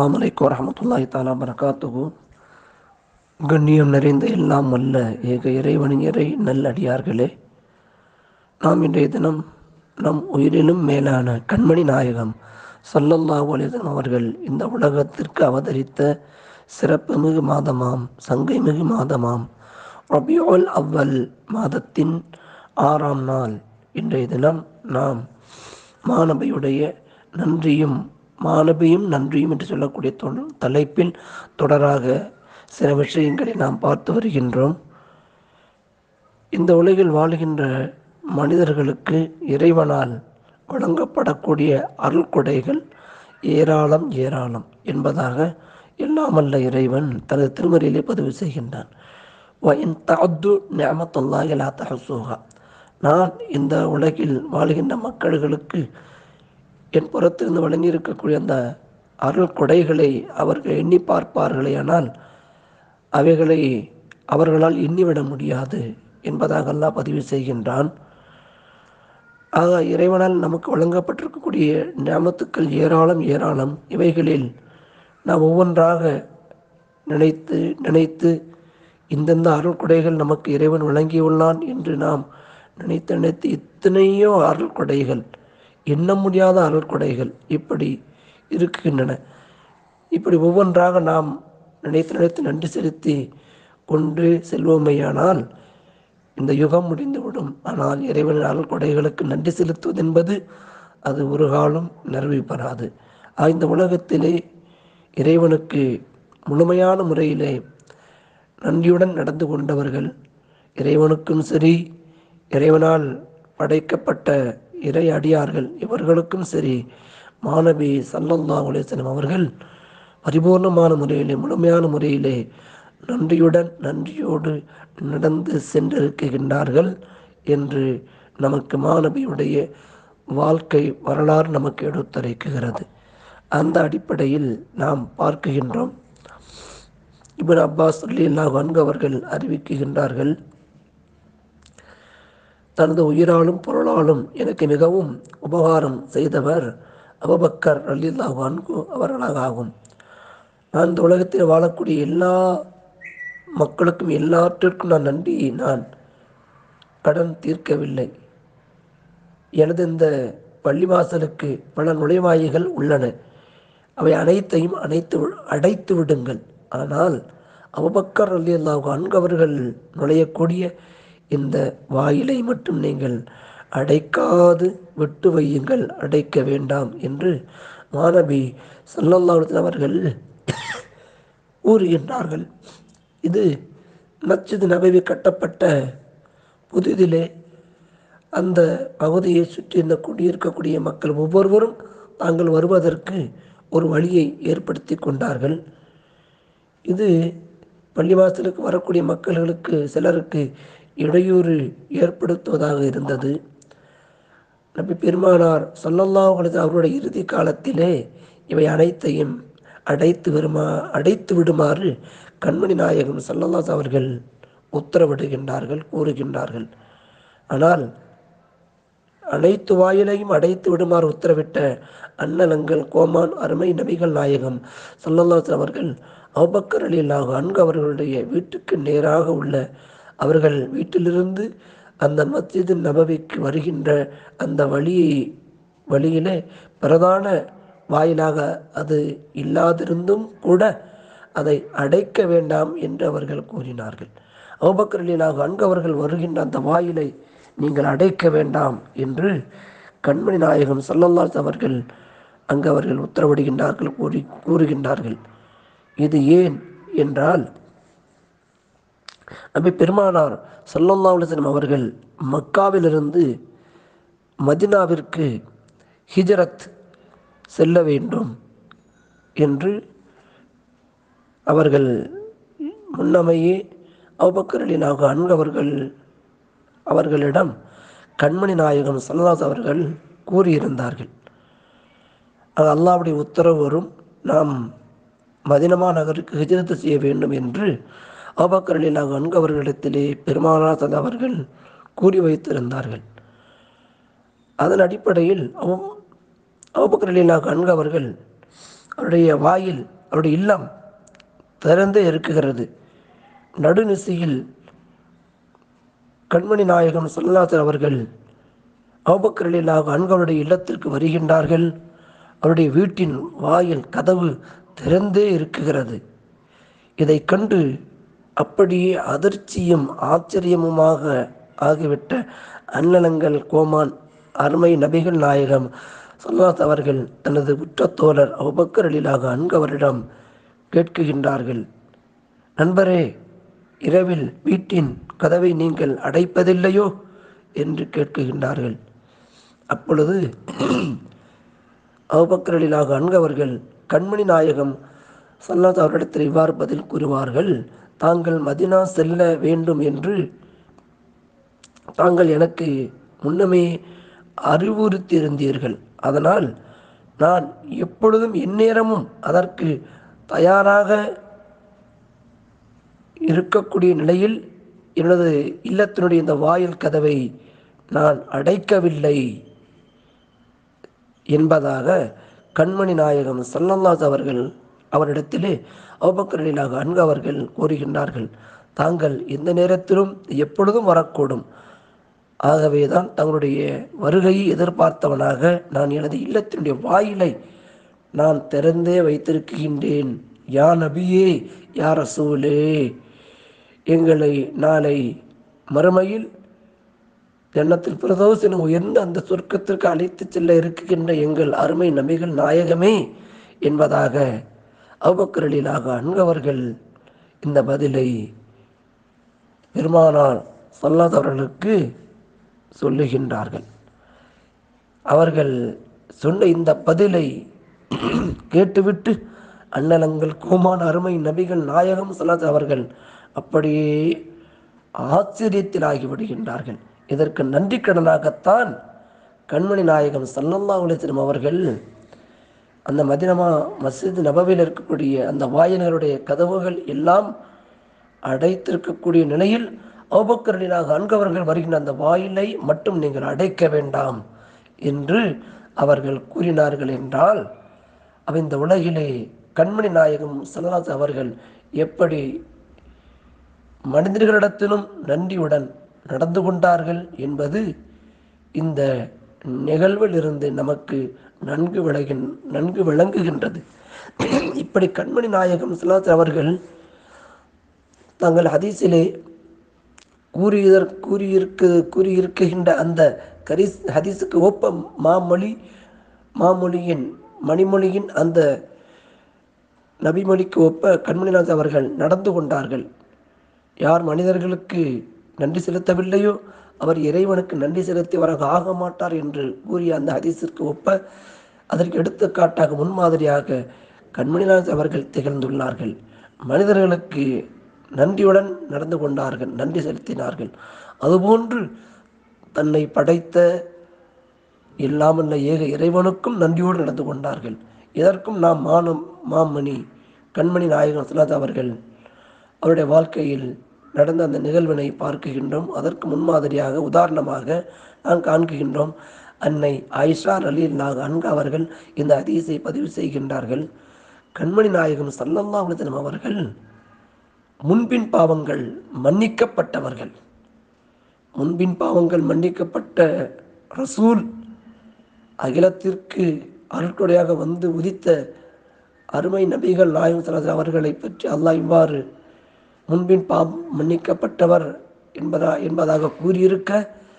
அஸ்ஸலாமு அலைக்கும் வரஹமத்துல்லாஹி தாலா பரகாத்துகு கண்ணியம் நிறைந்த எல்லாம் வல்ல ஏக இறைவனின் இறை நல்லடியார்களே நாம் இன்றைய தினம் நம் உயிரிலும் மேலான கண்மணி நாயகம் ஸல்லல்லாஹு அலைஹி வஸல்லம் அவர்கள் இந்த உலகத்திற்கு அவதரித்த சிறப்புமிகு மாதமாம் சங்கைமிகு மாதமாம் ரபியுல் அவ்வல் மாதத்தின் ஆறாம் நாள் இன்றைய தினம் நாம் மாணவியுடைய நன்றியும் மாணவியும் நன்றியும் என்று சொல்லக்கூடிய தொ- தலைப்பின் தொடராக சில விஷயங்களை நாம் பார்த்து வருகின்றோம் இந்த உலகில் வாழுகின்ற மனிதர்களுக்கு இறைவனால் வழங்கப்படக்கூடிய அருள்கொடைகள் ஏராளம் ஏராளம் என்பதாக எல்லாமல்ல இறைவன் தனது திருமறையிலே பதிவு செய்கின்றான் وَإِن تَعُدُّوا نِعْمَةَ اللَّهِ لَا تَحْصُوهَا நான் இந்த உலகில் வாழுகின்ற மக்களுக்கு என் புறத்திலிருந்து வழங்கியிருக்கக்கூடிய அந்த அருள் கொடைகளை அவர்கள் எண்ணி பார்ப்பார்களேயானால் அவைகளை அவர்களால் எண்ணிவிட முடியாது என்பதாக அல்லாஹ் பதிவு செய்கின்றான் ஆக இறைவனால் நமக்கு வழங்கப்பட்டிருக்கக்கூடிய ஞாபத்துக்கள் ஏராளம் ஏராளம் இவைகளில் நாம் ஒவ்வொன்றாக நினைத்து நினைத்து இந்தந்த அருள்கொடைகள் நமக்கு இறைவன் வழங்கியுள்ளான் என்று நாம் நினைத்து நினைத்து எத்தனையோ அருள்கொடைகள் எண்ண முடியாத அருள்கொடைகள் இப்படி இருக்கின்றன இப்படி ஒவ்வொன்றாக நாம் நினைத்து நினைத்து நன்றி செலுத்தி கொண்டு செல்வோமேயானால் இந்த யுகம் முடிந்துவிடும் ஆனால் இறைவனின் அருள் கொடைகளுக்கு நன்றி செலுத்துவது என்பது அது ஒரு காலம் நிறைவு பெறாது ஆக இந்த உலகத்திலே இறைவனுக்கு முழுமையான முறையிலே நன்றியுடன் நடந்து கொண்டவர்கள் இறைவனுக்கும் சரி இறைவனால் படைக்கப்பட்ட இறை அடியார்கள் இவர்களுக்கும் சரி மாணவி சல்லல்லாஹு அலைஹி வஸல்லம் அவர்கள் பரிபூர்ணமான முறையிலே முழுமையான முறையிலே நன்றியுடன் நன்றியோடு நடந்து சென்றிருக்கின்றார்கள் என்று நமக்கு மாணவியுடைய வாழ்க்கை வரலாறு நமக்கு எடுத்துரைக்குகிறது அந்த அடிப்படையில் நாம் பார்க்குகின்றோம் இப்னு அப்பாஸ் ரலியல்லாஹு அன்ஹு அவர்கள் அறிவிக்குகின்றார்கள் தனது உயிராலும் பொருளாலும் எனக்கு மிகவும் உபகாரம் செய்தவர் அபபக்கர் ரலியல்லாஹு அன்ஹு அவர்களாக ஆகும் நான் இந்த உலகத்தில் வாழக்கூடிய எல்லா மக்களுக்கும் எல்லாற்றிற்கும் நான் நன்றி நான் கடன் தீர்க்கவில்லை எனது இந்த பள்ளிவாசலுக்கு பல நுழைவாயிகள் உள்ளன அவை அனைத்தையும் அனைத்து வி- அடைத்து விடுங்கள் ஆனால் அபுபக்கர் ரலியல்லாஹு அன்ஹு அவர்கள் நுழையக்கூடிய இந்த வாயிலை மட்டும் நீங்கள் அடைக்காது விட்டு வையுங்கள் அடைக்க வேண்டாம் என்று மாணவி ஸல்லல்லாஹு அலைஹி வஸல்லம் அவர்கள் கூறுகின்றார்கள் இது மஸ்ஜித் நபவி கட்டப்பட்ட புதிதிலே அந்த பகுதியை சுற்றி இந்த குடியிருக்கக்கூடிய மக்கள் ஒவ்வொருவரும் தாங்கள் வருவதற்கு ஒரு வழியை ஏற்படுத்தி கொண்டார்கள் இது பள்ளிவாசலுக்கு வரக்கூடிய மக்களுக்கு சிலருக்கு இடையூறு ஏற்படுத்துவதாக இருந்தது நபி பெருமானார் ஸல்லல்லாஹு அலைஹி வஸல்லம் அவருடைய இறுதி காலத்திலே இவை அனைத்தையும் அடைத்து வருமா அடைத்து விடுமாறு கண்மணி நாயகம் ஸல்லல்லாஹு அலைஹி அவர்கள் உத்தரவிடுகின்றார்கள் கூறுகின்றார்கள் ஆனால் அனைத்து வாயிலையும் அடைத்து விடுமாறு உத்தரவிட்ட அண்ணலங்கள் கோமான் அருமை நபிகள் நாயகம் ஸல்லல்லாஹு அலைஹி அவர்கள் அபுபக்கர் அலியல்லாஹு அன்கு அவர்களுடைய வீட்டுக்கு நேராக உள்ள அவர்கள் வீட்டிலிருந்து அந்த மஸ்ஜிது நபவிக்கு வருகின்ற அந்த வழியை வழியிலே பிரதான வாயிலாக அது இல்லாதிருந்தும் கூட அதை அடைக்க வேண்டாம் என்று அவர்கள் கூறினார்கள் அபுபக்கர் அலியல்லாஹு அன்கு அவர்கள் வருகின்ற அந்த வாயிலை நீங்கள் அடைக்க வேண்டாம் என்று கண்மணி நாயகம் ஸல்லல்லாஹு அலைஹி அவர்கள் அங்கு அவர்கள் உத்தரவிடுகின்றார்கள் கூறி கூறுகின்றார்கள் இது ஏன் என்றால் நபி பெருமானார் ஸல்லல்லாஹு அலைஹி வஸல்லம் அவர்கள் மக்காவிலிருந்து மதினாவிற்கு ஹிஜரத் செல்ல வேண்டும் என்று அவர்கள் முன்னமையே அபுபக்கர் அலிலாக அன்கு அவர்கள் அவர்களிடம் கண்மணி நாயகம் சல்லாஸ் அவர்கள் கூறியிருந்தார்கள் அது அல்லாவுடைய உத்தரவு வரும் நாம் மதினமா நகருக்கு ஹிஜரத்து செய்ய வேண்டும் என்று அபக்கரலிலாக அன்கு அவர்களிடத்திலே பெருமானார் அவர்கள் கூறி வைத்திருந்தார்கள் அதன் அடிப்படையில் அபுபக்கரலிலாக அன்கு அவர்கள் அவருடைய வாயில் அவருடைய இல்லம் திறந்தே இருக்குகிறது நடுநிசையில் கண்மணி நாயகம் சொல்லாத்தர் அவர்கள் அவுபக்கரலிலாக அன்களுடைய இல்லத்திற்கு வருகின்றார்கள் அவருடைய வீட்டின் வாயில் கதவு திறந்தே இருக்குகிறது இதை கண்டு அப்படியே அதிர்ச்சியும் ஆச்சரியமுமாக ஆகிவிட்ட அன்னலங்கள் கோமான் அருமை நபிகள் நாயகம் சொல்லாத் அவர்கள் தனது உற்றத்தோழர் அவுபக்கரலிலாக அன்கவரிடம் கேட்குகின்றார்கள் நண்பரே இரவில் வீட்டின் கதவை நீங்கள் அடைப்பதில்லையோ என்று கேட்குகின்றார்கள் அப்பொழுது அவுபக்கரலிலாக அன்கவர்கள் கண்மணி நாயகம் சல்லாத் அவரிடத்தில் இவ்வாறு பதில் கூறுவார்கள் தாங்கள் மதினா செல்ல வேண்டும் என்று தாங்கள் எனக்கு முன்னமே அறிவுறுத்தியிருந்தீர்கள் அதனால் நான் எப்பொழுதும் எந்நேரமும் அதற்கு தயாராக இருக்கக்கூடிய நிலையில் எனது இல்லத்தினுடைய இந்த வாயில் கதவை நான் அடைக்கவில்லை என்பதாக கண்மணி நாயகம் சல்லல்லாஸ் அவர்கள் அவரிடத்திலே அவுபக்கரலிலாக அன்கு அவர்கள் கூறுகின்றார்கள் தாங்கள் எந்த நேரத்திலும் எப்பொழுதும் வரக்கூடும் ஆகவேதான் தங்களுடைய வருகையை எதிர்பார்த்தவனாக நான் எனது இல்லத்தினுடைய வாயிலை நான் திறந்தே வைத்திருக்கின்றேன் யா நபியே யா ரசூலே எங்களை நாளை மறுமையில் ஜன்னத்தில் பிரதோஸ் என உயர்ந்த அந்த சொர்க்கத்திற்கு அழைத்து செல்ல இருக்கின்ற எங்கள் அருமை நபிகள் நாயகமே என்பதாக அவ்வக்கரலிலாக அன்கவர்கள் இந்த பதிலை பெருமானார் சொல்லாதவர்களுக்கு சொல்லுகின்றார்கள் அவர்கள் சொன்ன இந்த பதிலை கேட்டுவிட்டு அண்ணலங்கள் கோமான் அருமை நபிகள் நாயகம் சொல்லாத அவர்கள் அப்படியே ஆச்சரியத்தில் ஆகிவிடுகின்றார்கள் இதற்கு நன்றி கடனாகத்தான் கண்மணி நாயகம் சல்லல்லா உலகம் அவர்கள் அந்த மதினமா மஸ்ஜித் நபவியில் இருக்கக்கூடிய அந்த வாயில்களுடைய கதவுகள் எல்லாம் அடைத்திருக்கக்கூடிய நிலையில் அவுபக்கரலினாக அன்கவர்கள் வருகின்ற அந்த வாயிலை மட்டும் நீங்கள் அடைக்க வேண்டாம் என்று அவர்கள் கூறினார்கள் என்றால் அவ இந்த உலகிலே கண்மணி நாயகம் சல்லாஸ் அவர்கள் எப்படி மனிதர்களிடத்திலும் நன்றியுடன் நடந்து கொண்டார்கள் என்பது இந்த நிகழ்வில் இருந்து நமக்கு நன்கு விளகின் நன்கு விளங்குகின்றது இப்படி கண்மணி நாயகம் சல்லாஸ் அவர்கள் தங்கள் ஹதீஸிலே கூறியதற் கூறியிருக்க கூறியிருக்கின்ற அந்த கரிஸ் ஹதீஸுக்கு ஒப்ப மாமொழி மாமொழியின் மணிமொழியின் அந்த நபிமொழிக்கு ஒப்ப கண்மணிநாத் அவர்கள் நடந்து கொண்டார்கள் யார் மனிதர்களுக்கு நன்றி செலுத்தவில்லையோ அவர் இறைவனுக்கு நன்றி செலுத்தியவராக ஆக மாட்டார் என்று கூறிய அந்த ஹதீஸிற்கு ஒப்ப அதற்கு எடுத்துக்காட்டாக முன்மாதிரியாக கண்மணிநாத் அவர்கள் திகழ்ந்துள்ளார்கள் மனிதர்களுக்கு நன்றியுடன் நடந்து கொண்டார்கள் நன்றி செலுத்தினார்கள் அதுபோன்று தன்னை படைத்த எல்லாமல்ல ஏக இறைவனுக்கும் நன்றியோடு நடந்து கொண்டார்கள் இதற்கும் நாம் மானம் மாமணி கண்மணி நாயகன் சுலாத் அவர்கள் அவருடைய வாழ்க்கையில் நடந்த அந்த நிகழ்வினை பார்க்குகின்றோம் அதற்கு முன்மாதிரியாக உதாரணமாக நாம் காண்கின்றோம் அன்னை ஆயிஷா அலி நாக அன்கு அவர்கள் இந்த அதிசை பதிவு செய்கின்றார்கள் கண்மணி நாயகம் சல்லல்லா உலகம் அவர்கள் முன்பின் பாவங்கள் மன்னிக்கப்பட்டவர்கள் முன்பின் பாவங்கள் மன்னிக்கப்பட்ட ரசூல் அகிலத்திற்கு அருட்கொடையாக வந்து உதித்த அருமை நபிகள் நாயம் சலாஸ் அவர்களை பற்றி அல்லாஹ் இவ்வாறு முன்பின் பாவம் மன்னிக்கப்பட்டவர் என்பதா என்பதாக கூறியிருக்க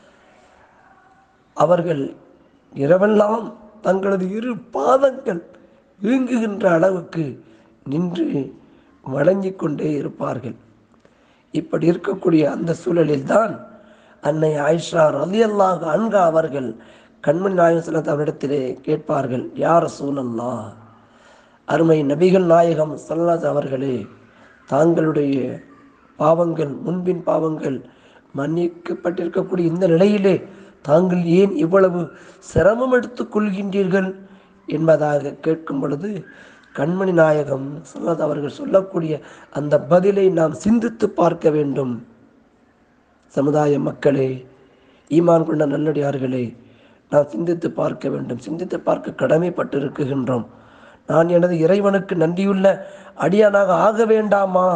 அவர்கள் இரவெல்லாம் தங்களது இரு பாதங்கள் வீங்குகின்ற அளவுக்கு நின்று வழங்கிக் கொண்டே இருப்பார்கள் இப்படி இருக்கக்கூடிய அந்த சூழலில்தான் அன்னை ஆயிஷா ரலியல்லாக அன்கா அவர்கள் கண்மணி நாயகம் சொல்லத் அவரிடத்திலே கேட்பார்கள் யார் சூழல்லா அருமை நபிகள் நாயகம் சல்லாஸ் அவர்களே தாங்களுடைய பாவங்கள் முன்பின் பாவங்கள் மன்னிக்கப்பட்டிருக்கக்கூடிய இந்த நிலையிலே தாங்கள் ஏன் இவ்வளவு சிரமம் எடுத்துக் கொள்கின்றீர்கள் என்பதாக கேட்கும் பொழுது கண்மணி நாயகம் சொல்லாத அவர்கள் சொல்லக்கூடிய அந்த பதிலை நாம் சிந்தித்து பார்க்க வேண்டும் சமுதாய மக்களே ஈமான் கொண்ட நல்லடியார்களே நாம் சிந்தித்து பார்க்க வேண்டும் சிந்தித்து பார்க்க கடமைப்பட்டிருக்கின்றோம் நான் எனது இறைவனுக்கு நன்றியுள்ள அடியானாக ஆக வேண்டாமா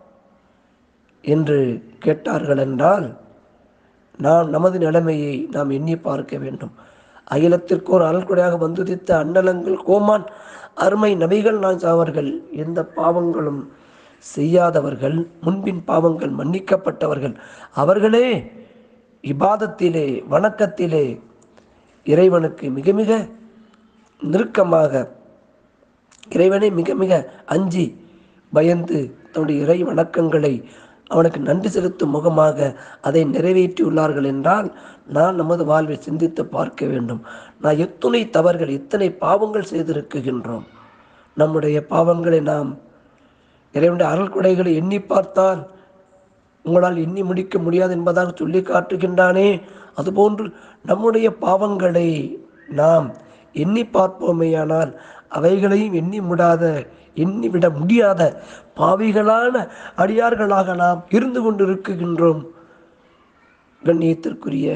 என்று கேட்டார்கள் என்றால் நாம் நமது நிலைமையை நாம் எண்ணி பார்க்க வேண்டும் அகிலத்திற்கு ஒரு அருள்குடையாக வந்துதித்த அன்னலங்கள் கோமான் அருமை நபிகள் நான் அவர்கள் எந்த பாவங்களும் செய்யாதவர்கள் முன்பின் பாவங்கள் மன்னிக்கப்பட்டவர்கள் அவர்களே இபாதத்திலே வணக்கத்திலே இறைவனுக்கு மிக மிக நெருக்கமாக இறைவனை மிக மிக அஞ்சி பயந்து தன்னுடைய இறை வணக்கங்களை அவனுக்கு நன்றி செலுத்தும் முகமாக அதை நிறைவேற்றியுள்ளார்கள் என்றால் நான் நமது வாழ்வில் சிந்தித்து பார்க்க வேண்டும் நான் எத்துணை தவறுகள் எத்தனை பாவங்கள் செய்திருக்கின்றோம் நம்முடைய பாவங்களை நாம் இறைவனுடைய அருள் கொடைகளை எண்ணி பார்த்தால் உங்களால் எண்ணி முடிக்க முடியாது என்பதாக சொல்லி காட்டுகின்றானே அதுபோன்று நம்முடைய பாவங்களை நாம் எண்ணி பார்ப்போமேயானால் அவைகளையும் எண்ணி முடாத எண்ணிவிட முடியாத பாவிகளான அடியார்களாக நாம் இருந்து கொண்டிருக்கின்றோம் கண்ணியத்திற்குரிய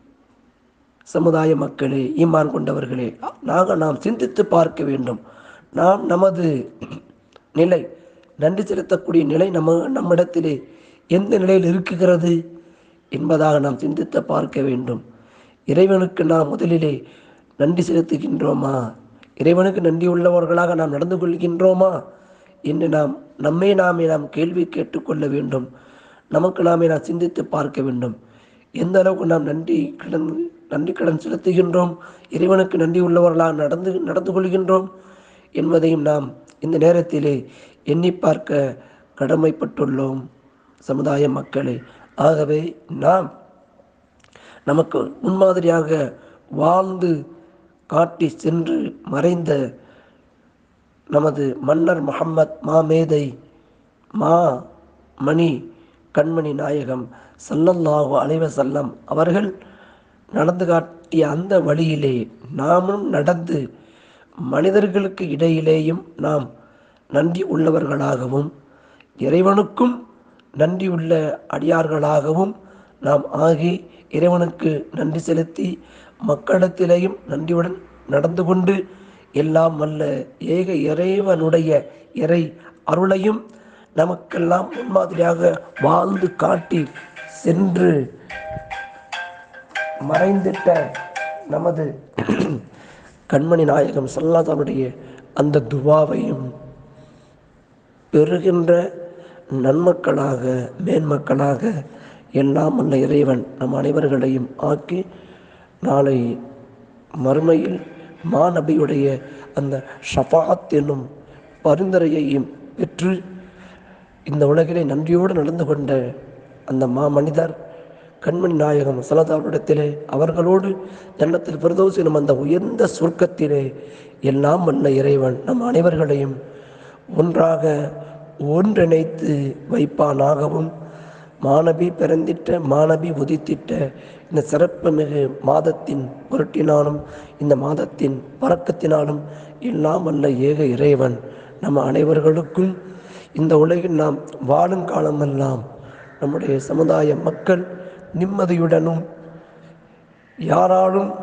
சமுதாய மக்களே ஈமான் கொண்டவர்களே நாங்கள் நாம் சிந்தித்து பார்க்க வேண்டும் நாம் நமது நிலை நன்றி செலுத்தக்கூடிய நிலை நம்ம நம்மிடத்திலே எந்த நிலையில் இருக்குகிறது என்பதாக நாம் சிந்தித்து பார்க்க வேண்டும் இறைவனுக்கு நாம் முதலிலே நன்றி செலுத்துகின்றோமா இறைவனுக்கு நன்றி உள்ளவர்களாக நாம் நடந்து கொள்கின்றோமா என்று நாம் நம்மை நாமே நாம் கேள்வி கேட்டுக்கொள்ள வேண்டும் நமக்கு நாமே நாம் சிந்தித்து பார்க்க வேண்டும் எந்த அளவுக்கு நாம் நன்றி கடன் நன்றி கடன் செலுத்துகின்றோம் இறைவனுக்கு நன்றி உள்ளவர்களாக நடந்து நடந்து கொள்கின்றோம் என்பதையும் நாம் இந்த நேரத்திலே எண்ணி பார்க்க கடமைப்பட்டுள்ளோம் சமுதாய மக்களே ஆகவே நாம் நமக்கு முன்மாதிரியாக வாழ்ந்து காட்டி சென்று மறைந்த நமது மன்னர் முகம்மத் மாமேதை மா மணி கண்மணி நாயகம் சல்லல்லாஹு அலைவ செல்லம் அவர்கள் நடந்து காட்டிய அந்த வழியிலே நாமும் நடந்து மனிதர்களுக்கு இடையிலேயும் நாம் நன்றி உள்ளவர்களாகவும் இறைவனுக்கும் நன்றியுள்ள அடியார்களாகவும் நாம் ஆகி இறைவனுக்கு நன்றி செலுத்தி மக்களிடத்திலேயும் நன்றியுடன் நடந்து கொண்டு எல்லாம் வல்ல ஏக இறைவனுடைய இறை அருளையும் நமக்கெல்லாம் முன்மாதிரியாக வாழ்ந்து காட்டி சென்று மறைந்திட்ட நமது கண்மணி நாயகம் சல்லாதாவுடைய அந்த துவாவையும் பெறுகின்ற நன்மக்களாக மேன்மக்களாக எல்லாம் அல்ல இறைவன் நம் அனைவர்களையும் ஆக்கி நாளை மறுமையில் மாநபியுடைய அந்த ஷஃபாத் என்னும் பரிந்துரையையும் பெற்று இந்த உலகிலே நன்றியோடு நடந்து கொண்ட அந்த மா மனிதர் கண்மணி நாயகம் சலதாவிடத்திலே அவர்களோடு ஜன்னத்தில் பிரதோஸ் எனும் அந்த உயர்ந்த சொர்க்கத்திலே எல்லாம் வல்ல இறைவன் நம் அனைவர்களையும் ஒன்றாக ஒன்றிணைத்து வைப்பானாகவும் மாணவி பிறந்திட்ட மாணவி உதித்திட்ட இந்த சிறப்பு மிகு மாதத்தின் பொருட்டினாலும் இந்த மாதத்தின் பறக்கத்தினாலும் எல்லாம் வல்ல ஏக இறைவன் நம்ம அனைவர்களுக்கும் இந்த உலகில் நாம் வாழும் காலமெல்லாம் நம்முடைய சமுதாய மக்கள் நிம்மதியுடனும் யாராலும்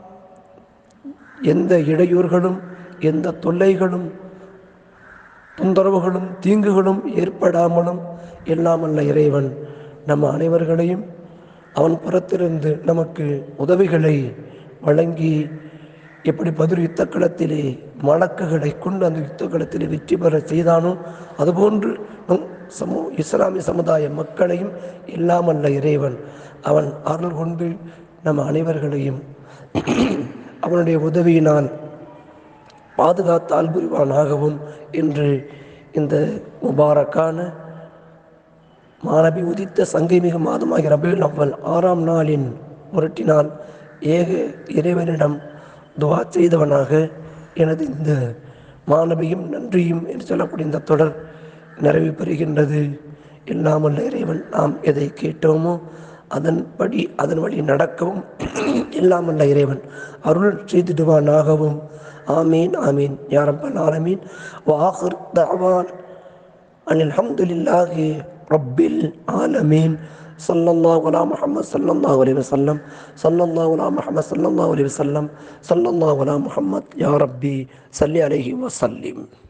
எந்த இடையூறுகளும் எந்த தொல்லைகளும் தொந்தரவுகளும் தீங்குகளும் ஏற்படாமலும் எல்லாம் அல்ல இறைவன் நம்ம அனைவர்களையும் அவன் புறத்திலிருந்து நமக்கு உதவிகளை வழங்கி எப்படி பதில் யுத்தக்களத்திலே வழக்குகளை கொண்டு அந்த யுத்தக்களத்திலே வெற்றி பெற செய்தானோ அதுபோன்று நம் சமூ இஸ்லாமிய சமுதாய மக்களையும் எல்லாம் அல்ல இறைவன் அவன் அருள் கொண்டு நம் அனைவர்களையும் அவனுடைய உதவியினால் பாதுகாத்தால் புரிவானாகவும் என்று இந்த முபாரக்கான மாணவி உதித்த சங்கை மிகு மாதமாகிய ரபியுல் அவ்வல் ஆறாம் நாளின் முரட்டினால் ஏக இறைவனிடம் துவா செய்தவனாக எனது இந்த மாணவியும் நன்றியும் என்று சொல்லக்கூடிய இந்த தொடர் நிறைவு பெறுகின்றது எல்லாம் வல்ல இறைவன் நாம் எதை கேட்டோமோ அதன்படி அதன் வழி நடக்கவும் எல்லாம் வல்ல இறைவன் அருள் செய்திடுவானாகவும் ஆமீன் ஆமீன் யாரப்பல் ஆலமீன் வாஹர் தவான் அனில் அல்ஹம்துலில்லாஹி ரப்பில் ஆலமீன் சல்லல்லாஹு அலா முஹம்மது சல்லல்லாஹு அலைஹி வஸல்லம் சல்லல்லாஹு அலா முஹம்மது சல்லல்லாஹு அலைஹி வஸல்லம் சல்லல்லாஹு அலா முஹம்மத் யா ரப்பி சல்லி அலைஹி வஸல்லிம்